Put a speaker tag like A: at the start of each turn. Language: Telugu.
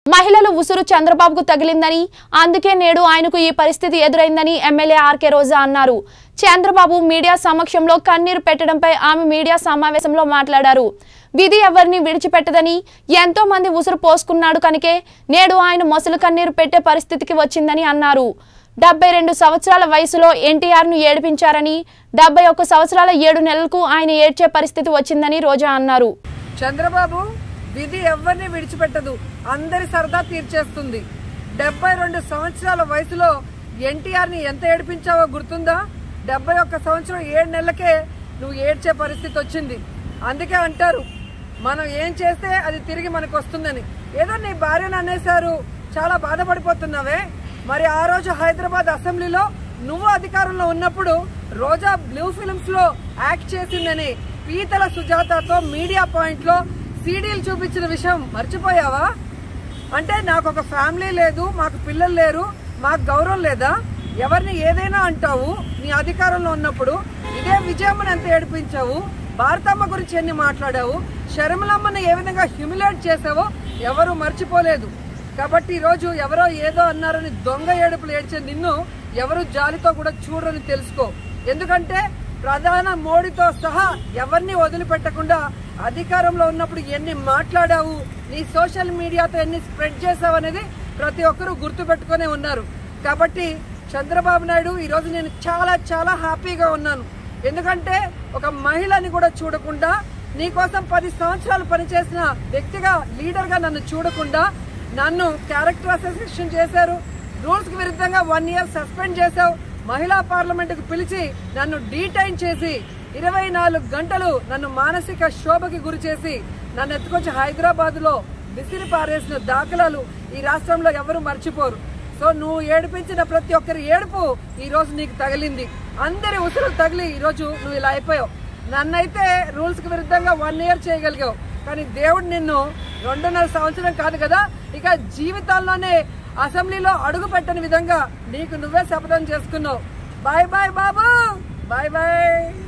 A: మహిళలు ఉసురు చంద్రబాబుకు తగిలిందని అందుకే నేడు ఆయనకు ఈ పరిస్థితి ఎదురైందని ఎమ్మెల్యే ఆర్కే రోజా అన్నారు చంద్రబాబు మీడియా సమక్షంలో కన్నీరు పెట్టడంపై ఆమె మీడియా సమావేశంలో మాట్లాడారు విధి ఎవరిని విడిచిపెట్టదని ఎంతో మంది ఉసురు పోసుకున్నాడు కనుకే నేడు ఆయన మొసలు కన్నీరు పెట్టే పరిస్థితికి వచ్చిందని అన్నారు డెబ్బై రెండు సంవత్సరాల వయసులో ఎన్టీఆర్ను ఏడిపించారని డెబ్బై ఒక్క సంవత్సరాల ఏడు నెలలకు ఆయన ఏడ్చే పరిస్థితి వచ్చిందని రోజా అన్నారు
B: చంద్రబాబు విధి ఎవరిని విడిచిపెట్టదు అందరి సరదా తీర్చేస్తుంది డెబ్బై రెండు సంవత్సరాల వయసులో ఎన్టీఆర్ ని ఎంత ఏడిపించావో గుర్తుందా డెబ్బై ఒక్క సంవత్సరం ఏడు నెలలకే నువ్వు ఏడ్చే పరిస్థితి వచ్చింది అందుకే అంటారు మనం ఏం చేస్తే అది తిరిగి మనకు వస్తుందని ఏదో నీ భార్యను అనేశారు చాలా బాధపడిపోతున్నావే మరి ఆ రోజు హైదరాబాద్ అసెంబ్లీలో నువ్వు అధికారంలో ఉన్నప్పుడు రోజా బ్లూ ఫిల్మ్స్ లో యాక్ట్ చేసిందని పీతల సుజాతతో మీడియా పాయింట్ లో సీడీలు చూపించిన విషయం మర్చిపోయావా అంటే నాకు ఒక ఫ్యామిలీ లేదు మాకు పిల్లలు లేరు మాకు గౌరవం లేదా ఎవరిని ఏదైనా అంటావు నీ అధికారంలో ఉన్నప్పుడు ఇదే విజయమ్మని ఎంత ఏడిపించావు భారతమ్మ గురించి ఎన్ని మాట్లాడావు శర్మలమ్మని ఏ విధంగా హ్యూమిలేట్ చేసావో ఎవరు మర్చిపోలేదు కాబట్టి ఈ రోజు ఎవరో ఏదో అన్నారని దొంగ ఏడుపులు ఏడ్చే నిన్ను ఎవరు జాలితో కూడా చూడరని తెలుసుకో ఎందుకంటే ప్రధాన మోడీతో సహా ఎవరిని వదిలిపెట్టకుండా అధికారంలో ఉన్నప్పుడు ఎన్ని మాట్లాడావు నీ సోషల్ మీడియాతో ఎన్ని స్ప్రెడ్ చేసావు అనేది ప్రతి ఒక్కరూ గుర్తుపెట్టుకునే ఉన్నారు కాబట్టి చంద్రబాబు నాయుడు ఈ రోజు నేను చాలా చాలా హ్యాపీగా ఉన్నాను ఎందుకంటే ఒక మహిళని కూడా చూడకుండా నీకోసం పది సంవత్సరాలు పనిచేసిన వ్యక్తిగా లీడర్ గా నన్ను చూడకుండా నన్ను క్యారెక్టర్ అసోసియేషన్ చేశారు రూల్స్ కి విరుద్ధంగా వన్ ఇయర్ సస్పెండ్ చేశావు మహిళా పార్లమెంట్ కు పిలిచి నన్ను డీటైన్ చేసి ఇరవై నాలుగు గంటలు నన్ను మానసిక శోభకి గురి చేసి నన్ను ఎత్తుకొచ్చి హైదరాబాద్ లో విసిరి పారేసిన దాఖలాలు ఈ రాష్ట్రంలో ఎవరు మర్చిపోరు సో నువ్వు ఏడిపించిన ప్రతి ఒక్కరి ఏడుపు ఈ రోజు నీకు తగిలింది అందరి ఉసురు తగిలి ఈ రోజు నువ్వు ఇలా అయిపోయావు నన్నైతే రూల్స్ కి విరుద్ధంగా వన్ ఇయర్ చేయగలిగావు కానీ దేవుడు నిన్ను రెండున్నర సంవత్సరం కాదు కదా ఇక జీవితాల్లోనే అసెంబ్లీలో అడుగు పెట్టని విధంగా నీకు నువ్వే శపథం చేసుకున్నావు bye bye Babu bye bye